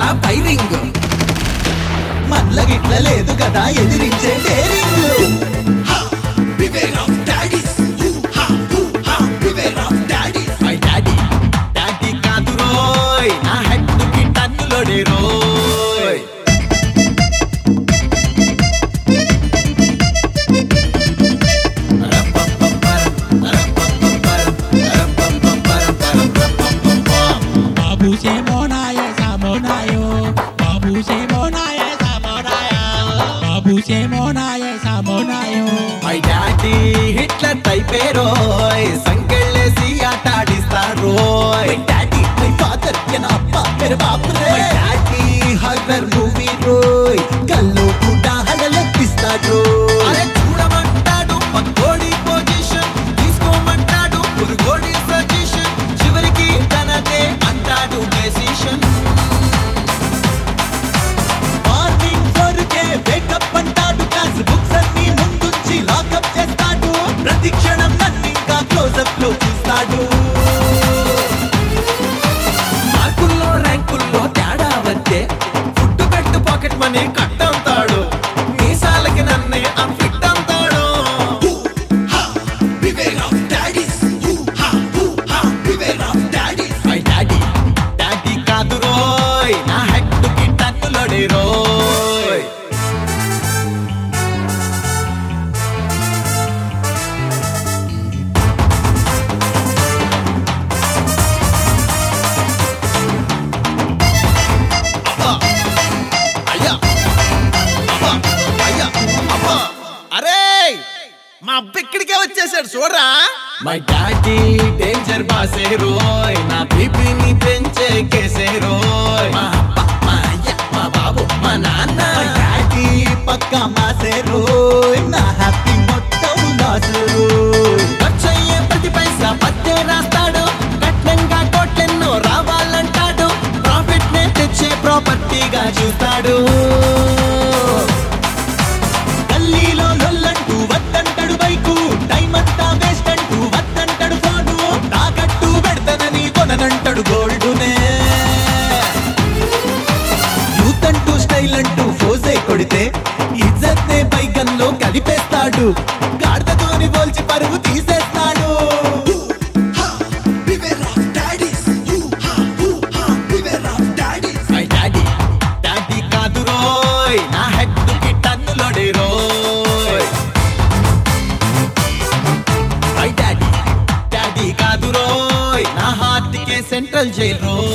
Firing మల్ల గిట్ల లేదు కదా ఎదిరించే డేరింగ్ మై డాడీ డాడీ కాదు రోయ్ నా హెడ్ కి టన్నులోడే రోయ్ Babu se mona ya sa mona yo. Babu se mona ya sa mona yo. Babu se mona ya sa mona yo. My daddy Hitler టైపే రోయ్ సంకెళ్ళేసి ఆట ఆడిస్తారోయ్ మై డాడీ మై ఫాదర్ ఎన అప్ప మేరే బాప్ రే మై డాడీ హర్రర్ మూవీ రోయ్ కల్లో కూడా హడలెప్పిస్తాడు అరే చూడమంటాడు పక్కోడి పొజిషన్ తీసుకోమంటాడు పురుగోడి సజెషన్ చివరికి తనదే అంటాడు డెసిషన్ మార్నింగ్ ఫోర్కే వేకప్ అంటాడు క్లాస్ బుక్స్ అన్ని ముందుంచి లాకప్ చేస్తాడు ప్రతి క్షణం నన్ను ఇంకా క్లోజప్ లో చూస్తాడు మార్కుల్లో ర్యాంకుల్లో తేడా వచ్చే ఫుడ్ పెట్టు పాకెట్ మనీ కట్ అవుతాడు మీసాలకి నన్నే అన్ఫిట్ అవుతాడు మై డాడీ డాడీ కాదు రోయ్ నా హెడ్ కి టన్నులోడే రోయ్ అయ్యా అబ్బా అయ్యా అబ్బా అరే మా అబ్బ ఇక్కడికే వచ్చేసాడు చూడరా మై డాడీ డేంజర్ బాసే రోయ్ నా బీపీని పెంచే కేసే రోయ్ మా అబ్బ మా అయ్య మా బాబు మా నాన్న మై డాడీ పక్కా మాసే రోయ్ నా హ్యాపీ మొత్తం లాస్ రోయ్ ఖర్చయ్యే ప్రతి పైసా పత్తే రాస్తాడు కట్నంగా కోట్లెన్నో రావాలంటాడు ప్రాఫిట్ నే తెచ్చే ప్రాపర్టీగా చూస్తాడు గల్లీలో లొల్లంటూ వద్దంటాడు బైకు టైం అంతా వేస్ట్ అంటూ వద్దంటాడు ఫోను తాకట్టు పెడతానని కొననంటాడు గోల్డునే యూత్ అంటూ స్టైల్ అంటూ ఫోజే కొడితే ఇజ్జత్ నే బైకల్లో కలిపేస్తాడు గాడిదతోని పోల్చి పరుగు తీసేస్తాడు మై డాడీ డాడీ కాదు రోయ్ నా హెడ్ కి టన్నులోడే రోయ్ మై డాడీ డాడీ కాదు రోయ్ నా హార్ట్ కే సెంట్రల్ జైల్ రోయ్